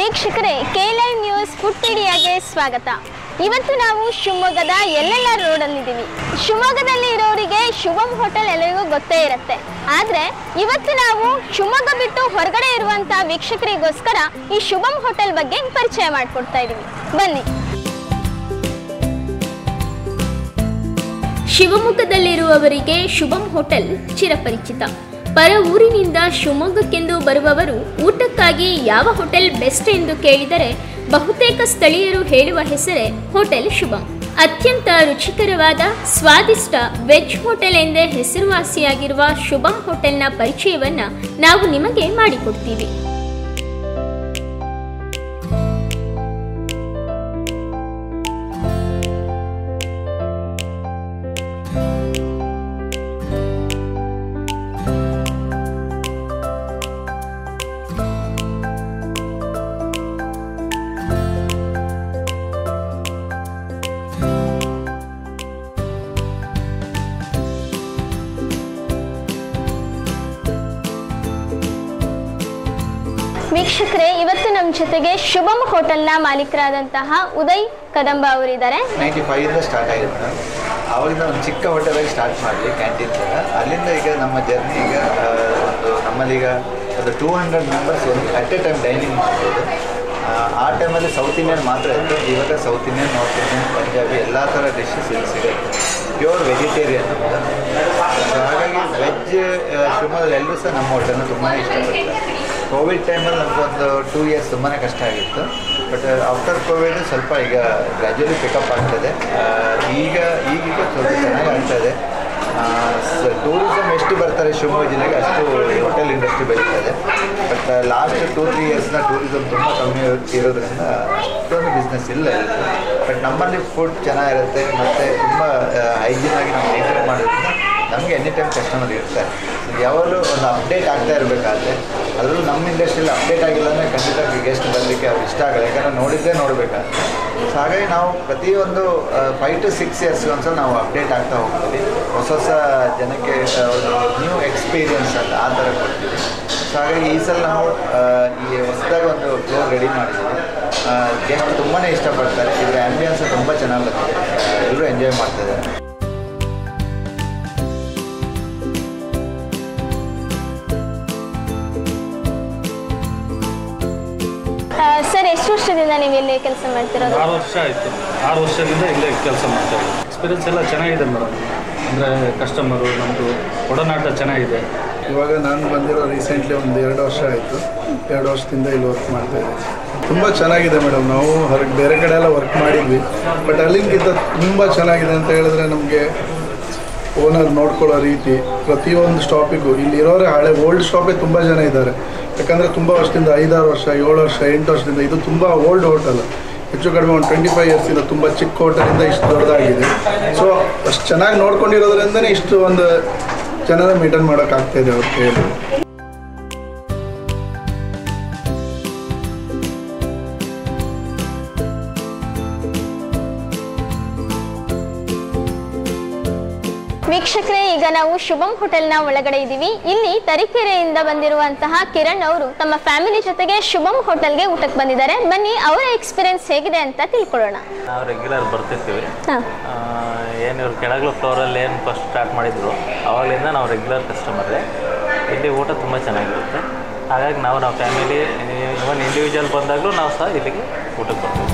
ವೀಕ್ಷಕರೇ live news food ಮೀಡಿಯಾಗೆ ಸ್ವಾಗತ ಇವತ್ತು ನಾವು ಶಿವಮೊಗ್ಗದ ಎಲ್ಲೆಲ್ಲ ರೋಡಲ್ಲಿದ್ದೀವಿ ಶಿವಮೊಗ್ಗದಲ್ಲಿ ಇರೋರಿಗೆ ಶುಭಂ ಹೋಟೆಲ್ ಎಲ್ಲರಿಗೂ ಗೊತ್ತೇ ಇರುತ್ತೆ ಆದ್ರೆ ಇವತ್ತು ನಾವು ಶಿವಮೊಗ್ಗ ಬಿಟ್ಟು ಹೊರಗಡೆ ಇರುವಂತ ವೀಕ್ಷಕರಿಗೋಸ್ಕರ ಈ ಶುಭಂ ಹೋಟೆಲ್ ಬಗ್ಗೆ ಪರಿಚಯ ಮಾಡಿಕೊಡ್ತಾ ಇದ್ದೀವಿ ಬನ್ನಿ ಶಿವಮೊಗ್ಗದಲ್ಲಿರುವವರಿಗೆ ಶುಭಂ ಹೋಟೆಲ್ ಚಿರಪರಿಚಿತ ಪರ ಊರಿನಿಂದ ಶಿವಮೊಗ್ಗಕ್ಕೆಂದು ಬರುವವರು ಊಟಕ್ಕಾಗಿ ಯಾವ ಹೋಟೆಲ್ ಬೆಸ್ಟ್ ಎಂದು ಕೇಳಿದರೆ ಬಹುತೇಕ ಸ್ಥಳೀಯರು ಹೇಳುವ ಹೆಸರೇ ಹೋಟೆಲ್ ಶುಭಂ ಅತ್ಯಂತ ರುಚಿಕರವಾದ ಸ್ವಾದಿಷ್ಟ ವೆಜ್ ಹೋಟೆಲ್ ಎಂದೇ ಹೆಸರುವಾಸಿಯಾಗಿರುವ ಶುಭಂ ಹೋಟೆಲ್ನ ಪರಿಚಯವನ್ನ ನಾವು ನಿಮಗೆ ಮಾಡಿಕೊಡ್ತೀವಿ ವೀಕ್ಷಕರೇ ಇವತ್ತು ನಮ್ಮ ಜೊತೆಗೆ ಶುಭಂ ಹೋಟೆಲ್ನ ಮಾಲೀಕರಾದಂತಹ ಉದಯ್ ಕದಂಬ ಅವರಿದ್ದಾರೆ ನೈಂಟಿ ಫೈವಿಂದ ಸ್ಟಾರ್ಟ್ ಆಗಿದೆ ಮೇಡಮ್ ಆವಾಗಿಂದ ಒಂದು ಚಿಕ್ಕ ಹೋಟೆಲಾಗಿ ಸ್ಟಾರ್ಟ್ ಮಾಡಿದ್ವಿ ಕ್ಯಾಂಟೀನ್ ಥರ ಅಲ್ಲಿಂದ ಈಗ ನಮ್ಮ ಜರ್ನಿ ಈಗ ಆ, ಒಂದು ನಮ್ಮಲ್ಲೀಗ ಒಂದು ಟೂ ಹಂಡ್ರೆಡ್ ಮೆಂಬರ್ಸ್ ಒಂದು ಅಟ್ ಎ ಟೈಮ್ ಡೈನಿಂಗ್ ಮಾಡ್ಬೋದು ಆ, ಆ ಟೈಮಲ್ಲಿ ಸೌತ್ ಇಂಡಿಯನ್ ಮಾತ್ರ ಇತ್ತು ಇವಾಗ south Indian north Indian Punjabi ಎಲ್ಲ ಥರ ಡಿಶಸ್ ಇಲ್ಲಿ ಸಿಗುತ್ತೆ ಪ್ಯೂರ್ ವೆಜಿಟೇರಿಯನ್ ನಮ್ಮದು ಸೊ ಹಾಗಾಗಿ ವೆಜ್ ಶಿವಮೊಗ್ಗದಲ್ಲಿ ಎಲ್ಲರೂ ಸಹ ನಮ್ಮ ಹೋಟೆಲ್ನ ತುಂಬಾ ಇಷ್ಟಪಡ್ತಾರೆ ಕೋವಿಡ್ ಟೈಮಲ್ಲಿ ನಮಗೊಂದು ಟೂ ಇಯರ್ಸ್ ತುಂಬಾ ಕಷ್ಟ ಆಗಿತ್ತು ಬಟ್ ಆಫ್ಟರ್ ಕೋವಿಡ್ ಸ್ವಲ್ಪ ಈಗ ಗ್ರ್ಯಾಜುಲಿ ಪಿಕಪ್ ಆಗ್ತದೆ ಆ, ಈಗ ಈಗೀಗ ಸ್ವಲ್ಪ ಚೆನ್ನಾಗಿ ಆಗ್ತದೆ ಟೂರಿಸಮ್ ಎಷ್ಟು ಬರ್ತಾರೆ ಶಿವಮೊಗ್ಗ ಜಿಲ್ಲೆಗೆ ಅಷ್ಟು ಹೋಟೆಲ್ ಇಂಡಸ್ಟ್ರಿ ಬೆಳೀತದೆ ಬಟ್ ಲಾಸ್ಟ್ ಟೂ ತ್ರೀ ಇಯರ್ಸ್ನ ಟೂರಿಸಮ್ ತುಂಬ ಕಮ್ಮಿ ಇರೋ- ಇರೋದ್ರಿಂದ ಅಷ್ಟೊಂದು ಬಿಸ್ನೆಸ್ ಇಲ್ಲ ಇಲ್ಲಿ ಬಟ್ ನಮ್ಮಲ್ಲಿ ಫುಡ್ ಚೆನ್ನಾಗಿರುತ್ತೆ ಮತ್ತು ತುಂಬ ಹೈಜೀನ್ ಆಗಿ ನಾವು ಮೇಂಟೈನ್ ಮಾಡೋದ್ರಿಂದ ನಮಗೆ ಎನಿ ಟೈಮ್ ಕಸ್ಟಮರ್ ಇರ್ತಾರೆ ಯಾವಾಗಲೂ ಒಂದು ಅಪ್ಡೇಟ್ ಆಗ್ತಾ ಇರಬೇಕಾದ್ರೆ ಅದರಲ್ಲೂ ನಮ್ಮ ಇಂಡಸ್ಟ್ರಿಯಲ್ಲಿ ಅಪ್ಡೇಟ್ ಆಗಿಲ್ಲ ಅಂದರೆ ಖಂಡಿತ ಗೆಸ್ಟ್ ಬರಲಿಕ್ಕೆ ಅವ್ರು ಇಷ್ಟ ಆಗಲ್ಲ ಯಾಕಂದರೆ ನೋಡಿದ್ದೇ ನೋಡಬೇಕಾದ್ರೆ ಸೊ ಹಾಗಾಗಿ ನಾವು ಪ್ರತಿಯೊಂದು ಫೈವ್ ಟು ಸಿಕ್ಸ್ ಇಯರ್ಸ್ ಒಂದ್ಸಲ ನಾವು ಅಪ್ಡೇಟ್ ಆಗ್ತಾ ಹೋಗ್ತೀವಿ ಹೊಸ ಹೊಸ ಜನಕ್ಕೆ ಆ, ಒಂದು ನ್ಯೂ ಎಕ್ಸ್ಪೀರಿಯನ್ಸ್ ಅಂತ ಆ ಥರ ಕೊಡ್ತೀವಿ ಸೊ ಹಾಗಾಗಿ ಈ ಸಲ ನಾವು ಆ, ಈ ಹೊಸದಾಗಿ ಒಂದು ಫ್ಲೋರ್ ರೆಡಿ ಮಾಡಿದ್ದೀವಿ ಗೆಸ್ಟ್ ತುಂಬಾ ಇಷ್ಟಪಡ್ತಾರೆ ಇದರ ಆ್ಯಂಬಿಯನ್ಸ್ ತುಂಬ ಚೆನ್ನಾಗಿ ಬರ್ತದೆ ಎಲ್ಲರೂ ಎಂಜಾಯ್ ಮಾಡ್ತಿದ್ದಾರೆ ಸರ್ ಎಷ್ಟು ವರ್ಷದಿಂದ ನೀವು ಇಲ್ಲಿ ಕೆಲಸ ಮಾಡ್ತಿರೋದು ಆರು ವರ್ಷ ಆಯಿತು ಆರು ವರ್ಷದಿಂದ ಇಲ್ಲೇ ಕೆಲಸ ಮಾಡ್ತಾ ಇದ್ದೀವಿ ಎಕ್ಸ್ಪೀರಿಯನ್ಸ್ ಎಲ್ಲ ಚೆನ್ನಾಗಿದೆ ಮೇಡಮ್ ಅಂದರೆ ಕಸ್ಟಮರು ನಮ್ಮದು ಒಡನಾಟ ಚೆನ್ನಾಗಿದೆ ಇವಾಗ ನಾನು ಬಂದಿರೋ ರೀಸೆಂಟ್ಲಿ ಒಂದು ಎರಡು ವರ್ಷ ಆಯಿತು ಎರಡು ವರ್ಷದಿಂದ ಇಲ್ಲಿ ವರ್ಕ್ ಮಾಡ್ತಾ ಇದ್ದೀನಿ ತುಂಬ ಚೆನ್ನಾಗಿದೆ ಮೇಡಮ್ ನಾವು ಹೊರಗೆ ಬೇರೆ ಕಡೆ ಎಲ್ಲ ವರ್ಕ್ ಮಾಡಿದ್ವಿ ಬಟ್ ಅಲ್ಲಿಗಿಂತ ತುಂಬ ಚೆನ್ನಾಗಿದೆ ಅಂತ ಹೇಳಿದ್ರೆ ನಮಗೆ ಓನರ್ ನೋಡ್ಕೊಳ್ಳೋ ರೀತಿ ಪ್ರತಿಯೊಂದು ಸ್ಟಾಪಿಗೂ ಇಲ್ಲಿ ಇರೋರೆ ಹಳೆ ಓಲ್ಡ್ ಸ್ಟಾಪೇ ತುಂಬ ಜನ ಇದ್ದಾರೆ ಯಾಕಂದರೆ ತುಂಬ ವರ್ಷದಿಂದ ಐದಾರು ವರ್ಷ ಏಳು ವರ್ಷ ಎಂಟು ವರ್ಷದಿಂದ ಇದು ತುಂಬ ಓಲ್ಡ್ ಹೋಟೆಲ್ ಹೆಚ್ಚು ಕಡಿಮೆ ಒಂದು ಟ್ವೆಂಟಿ ಫೈವ್ ಇಯರ್ಸಿಂದ ತುಂಬ ಚಿಕ್ಕ ಹೋಟೆಲಿಂದ ಇಷ್ಟು ದೊಡ್ಡದಾಗಿದೆ ಸೊ ಅಷ್ಟು ಚೆನ್ನಾಗಿ ನೋಡ್ಕೊಂಡಿರೋದ್ರಿಂದನೇ ಇಷ್ಟು ಒಂದು ಜನರ ಮೇಂಟೈನ್ ಮಾಡೋಕ್ಕಾಗ್ತಾಯಿದೆ ಅವ್ರ ಕೈಯಲ್ಲಿ ವೀಕ್ಷಕರೇ ಈಗ ನಾವು ಶುಭಂ ಹೋಟೆಲ್ನ ಒಳಗಡೆ ಇದ್ದೀವಿ ಇಲ್ಲಿ ತರೀಕೆರೆಯಿಂದ ಬಂದಿರುವಂತಹ ಕಿರಣ್ ಅವರು ತಮ್ಮ ಫ್ಯಾಮಿಲಿ ಜೊತೆಗೆ ಶುಭಂ ಹೋಟೆಲ್ಗೆ ಊಟಕ್ಕೆ ಬಂದಿದ್ದಾರೆ ಬನ್ನಿ ಅವರ ಎಕ್ಸ್ಪೀರಿಯನ್ಸ್ ಹೇಗಿದೆ ಅಂತ ತಿಳ್ಕೊಳ್ಳೋಣ ನಾವು ರೆಗ್ಯುಲರ್ ಬರ್ತಿರ್ತೀವಿ ಹಾ. ಏನು ಇವ್ರು ಕೆಳಗಲು ಫ್ಲೋರಲ್ಲಿ ಏನು ಫಸ್ಟ್ ಸ್ಟಾರ್ಟ್ ಮಾಡಿದ್ರು ಅವಾಗಲಿಂದ ನಾವು ರೆಗ್ಯುಲರ್ ಕಸ್ಟಮರೇ ಇಲ್ಲಿ ಊಟ ತುಂಬ ಚೆನ್ನಾಗಿರುತ್ತೆ ಹಾಗಾಗಿ ನಾವು ನಾವು ಫ್ಯಾಮಿಲಿ ಇವನ್ ಇಂಡಿವಿಜುವಲ್ ಬಂದಾಗಲೂ ನಾವು ಸಹ ಇಲ್ಲಿಗೆ ಊಟಕ್ಕೆ ಬರ್ತೀವಿ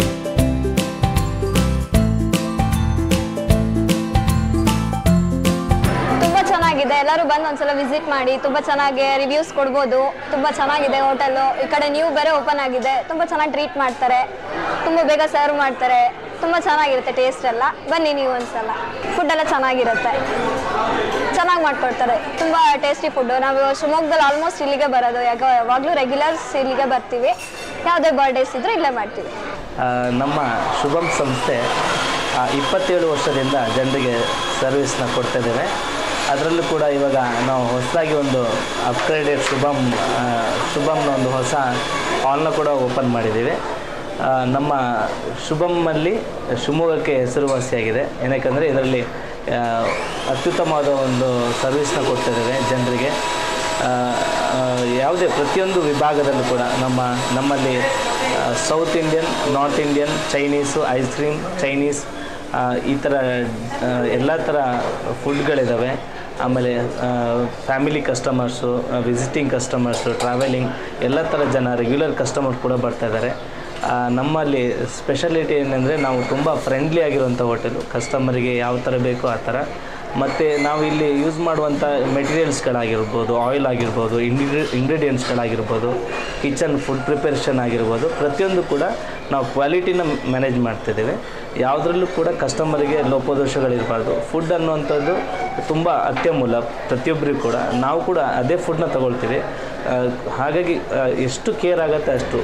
ತುಂಬಾ ಚೆನ್ನಾಗಿದೆ ಎಲ್ಲರೂ ಬಂದು ಒಂದ್ಸಲ ವಿಸಿಟ್ ಮಾಡಿ ತುಂಬಾ ಚೆನ್ನಾಗಿ ರಿವ್ಯೂಸ್ ಕೊಡ್ಬೋದು ತುಂಬಾ ಚೆನ್ನಾಗಿದೆ ಹೋಟೆಲ್ ಈ ಕಡೆ ನ್ಯೂ ಬೇರೆ ಓಪನ್ ಆಗಿದೆ ತುಂಬಾ ಚೆನ್ನಾಗಿ ಟ್ರೀಟ್ ಮಾಡ್ತಾರೆ ತುಂಬಾ ಬೇಗ ಸರ್ವ್ ಮಾಡ್ತಾರೆ ತುಂಬಾ ಚೆನ್ನಾಗಿರುತ್ತೆ ಟೇಸ್ಟ್ ಎಲ್ಲ ಬನ್ನಿ ನೀವು ಒಂದ್ಸಲ ಫುಡ್ ಎಲ್ಲ ಚೆನ್ನಾಗಿರುತ್ತೆ ಚೆನ್ನಾಗಿ ಮಾಡ್ಕೊಡ್ತಾರೆ ತುಂಬಾ ಟೇಸ್ಟಿ ಫುಡ್ ನಾವು ಶಿವಮೊಗ್ಗದಲ್ಲಿ ಆಲ್ಮೋಸ್ಟ್ ಇಲ್ಲಿಗೆ ಬರೋದು ಯಾಕ ಯಾವಾಗಲೂ ರೆಗ್ಯುಲರ್ಸ್ ಇಲ್ಲಿಗೆ ಬರ್ತೀವಿ ಯಾವುದೇ ಬರ್ಡೇಸ್ ಇದ್ರೂ ಇಲ್ಲೇ ಮಾಡ್ತೀವಿ ಆ, ನಮ್ಮ ಶುಭಂ ಸಂಸ್ಥೆ ಆ, ಇಪ್ಪತ್ತೇಳು ವರ್ಷದಿಂದ ಜನರಿಗೆ ಸರ್ವಿಸ್ನ ಕೊಡ್ತಿದ್ದೇವೆ ಅದರಲ್ಲೂ ಕೂಡ ಇವಾಗ ನಾವು ಹೊಸದಾಗಿ ಒಂದು ಅಪ್ಗ್ರೇಡೆಡ್ ಶುಭಂ ಆ, ಶುಭಂನ ಒಂದು ಹೊಸ ಹಾಲ್ನ ಕೂಡ ಓಪನ್ ಮಾಡಿದ್ದೀವಿ ಆ, ನಮ್ಮ ಶುಭಮ್ಮಲ್ಲಿ ಶಿವಮೊಗ್ಗಕ್ಕೆ ಹೆಸರುವಾಸಿಯಾಗಿದೆ ಏನಕ್ಕೆ ಇದರಲ್ಲಿ ಆ, ಅತ್ಯುತ್ತಮವಾದ ಒಂದು ಸರ್ವಿಸ್ನ ಕೊಡ್ತಿದ್ದೇವೆ ಜನರಿಗೆ ಆ, ಆ, ಯಾವುದೇ ಪ್ರತಿಯೊಂದು ವಿಭಾಗದಲ್ಲೂ ಕೂಡ ನಮ್ಮ ನಮ್ಮಲ್ಲಿ south Indian north Indian Chinese ice cream Chinese ಆ, ಈ ಥರ ಎಲ್ಲ ಥರ ಫುಡ್ಗಳಿದ್ದಾವೆ ಆಮೇಲೆ family customers visiting customers travelling ಎಲ್ಲ ಥರ ಜನ ರೆಗ್ಯುಲರ್ ಕಸ್ಟಮರ್ ಕೂಡ ಬರ್ತಾ ಇದ್ದಾರೆ ಆ, ನಮ್ಮಲ್ಲಿ ಸ್ಪೆಷಾಲಿಟಿ ಏನಂದರೆ ನಾವು ತುಂಬ ಫ್ರೆಂಡ್ಲಿ ಆಗಿರುವಂಥ ಹೋಟೆಲು ಕಸ್ಟಮರಿಗೆ ಯಾವ ಥರ ಬೇಕೋ ಆ ಥರ ಮತ್ತು ನಾವು ಇಲ್ಲಿ ಯೂಸ್ ಮಾಡುವಂಥ ಮೆಟೀರಿಯಲ್ಸ್ಗಳಾಗಿರ್ಬೋದು ಆಯಿಲ್ ಆಗಿರ್ಬೋದು ಇಂಗ್ರಿ ಇಂಗ್ರೀಡಿಯೆಂಟ್ಸ್ಗಳಾಗಿರ್ಬೋದು ಕಿಚನ್ ಫುಡ್ ಪ್ರಿಪರೇಷನ್ ಆಗಿರ್ಬೋದು ಪ್ರತಿಯೊಂದು ಕೂಡ ನಾವು ಕ್ವಾಲಿಟಿನ ಮ್ಯಾನೇಜ್ ಮಾಡ್ತಿದ್ದೇವೆ ಯಾವುದ್ರಲ್ಲೂ ಕೂಡ ಕಸ್ಟಮರಿಗೆ ಲೋಪದೋಷಗಳಿರಬಾರ್ದು ಫುಡ್ ಅನ್ನುವಂಥದ್ದು ತುಂಬ ಅತ್ಯಮೂಲ ಪ್ರತಿಯೊಬ್ಬರಿಗೂ ಕೂಡ ನಾವು ಕೂಡ ಅದೇ ಫುಡ್ನ ತಗೊಳ್ತೀವಿ ಆ, ಹಾಗಾಗಿ ಆ, ಎಷ್ಟು ಕೇರ್ ಆಗುತ್ತೆ ಅಷ್ಟು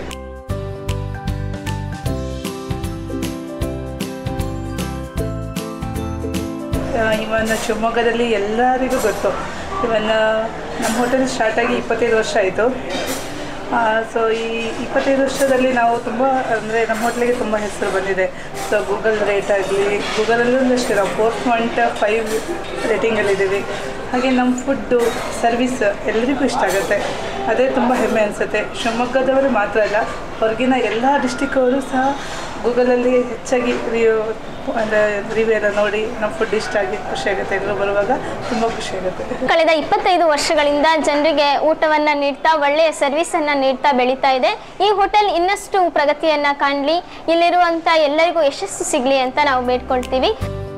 ಇವನ್ ಶಿವಮೊಗ್ಗದಲ್ಲಿ ಎಲ್ಲರಿಗೂ ಗೊತ್ತು ಇವನ್ ನಮ್ಮ ಹೋಟೆಲ್ ಸ್ಟಾರ್ಟ್ ಆಗಿ ಇಪ್ಪತ್ತೈದು ವರ್ಷ ಆಯಿತು ಸೊ ಈ ಇಪ್ಪತ್ತೈದು ವರ್ಷದಲ್ಲಿ ನಾವು ತುಂಬ ಅಂದರೆ ನಮ್ಮ ಹೋಟ್ಲಿಗೆ ತುಂಬ ಹೆಸರು ಬಂದಿದೆ ಸೊ ಗೂಗಲ್ ರೇಟ್ ಆಗಲಿ ಗೂಗಲಲ್ಲೂ ಅಷ್ಟೇ ನಾವು ಫೋರ್ ಪಾಯಿಂಟ್ ಫೈವ್ ರೇಟಿಂಗಲ್ಲಿದ್ದೀವಿ ಹಾಗೆ ನಮ್ಮ ಫುಡ್ಡು ಸರ್ವಿಸ್ ಎಲ್ಲರಿಗೂ ಇಷ್ಟ ಆಗುತ್ತೆ ಅದೇ ತುಂಬ ಹೆಮ್ಮೆ ಅನಿಸುತ್ತೆ ಶಿವಮೊಗ್ಗದವರು ಮಾತ್ರ ಅಲ್ಲ ಹೊರಗಿನ ಎಲ್ಲ ಡಿಸ್ಟಿಕ್ಕವರು ಸಹ ಗೂಗಲಲ್ಲಿ ಹೆಚ್ಚಾಗಿ ರಿವ್ಯೂ ಅಂದರೆ ರಿವ್ಯೂ ಎಲ್ಲ ನೋಡಿ ನಮ್ಮ ಫುಡ್ ಇಷ್ಟ ಆಗಿ ಖುಷಿ ಆಗುತ್ತೆ ಎಲ್ಲರೂ ಬರುವಾಗ ತುಂಬ ಖುಷಿ ಆಗುತ್ತೆ ಕಳೆದ ಇಪ್ಪತ್ತೈದು ವರ್ಷಗಳಿಂದ ಜನರಿಗೆ ಊಟವನ್ನ ನೀಡ್ತಾ ಒಳ್ಳೆಯ ಸರ್ವಿಸ್ ಅನ್ನ ನೀಡ್ತಾ ಬೆಳೀತಾ ಇದೆ ಈ ಹೋಟೆಲ್ ಇನ್ನಷ್ಟು ಪ್ರಗತಿಯನ್ನ ಕಾಣಲಿ ಇಲ್ಲಿರುವಂತ ಎಲ್ಲರಿಗೂ ಯಶಸ್ಸು ಸಿಗ್ಲಿ ಅಂತ ನಾವು ಬೇಡ್ಕೊಳ್ತೀವಿ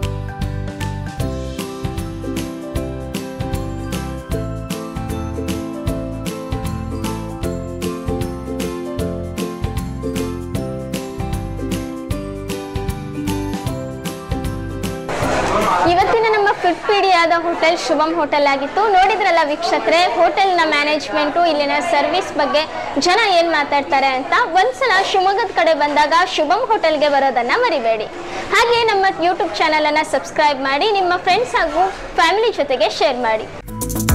ಇವತ್ತಿನ ನಮ್ಮ ಫುಡ್ ಪೀಡಿಯಾದ ಹೋಟೆಲ್ ಶುಭಂ ಹೋಟೆಲ್ ಆಗಿತ್ತು ನೋಡಿದ್ರಲ್ಲ ವೀಕ್ಷಕರೇ ಹೋಟೆಲ್ನ ಮ್ಯಾನೇಜ್ಮೆಂಟು ಇಲ್ಲಿನ ಸರ್ವಿಸ್ ಬಗ್ಗೆ ಜನ ಏನು ಮಾತಾಡ್ತಾರೆ ಅಂತ ಒಂದ್ಸಲ ಶಿವಮೊಗ್ಗದ ಕಡೆ ಬಂದಾಗ ಶುಭಂ ಹೋಟೆಲ್ಗೆ ಬರೋದನ್ನ ಮರಿಬೇಡಿ ಹಾಗೆ ನಮ್ಮ ಯೂಟ್ಯೂಬ್ ಚಾನಲನ್ನು ಸಬ್ಸ್ಕ್ರೈಬ್ ಮಾಡಿ ನಿಮ್ಮ ಫ್ರೆಂಡ್ಸ್ ಹಾಗೂ ಫ್ಯಾಮಿಲಿ ಜೊತೆಗೆ ಶೇರ್ ಮಾಡಿ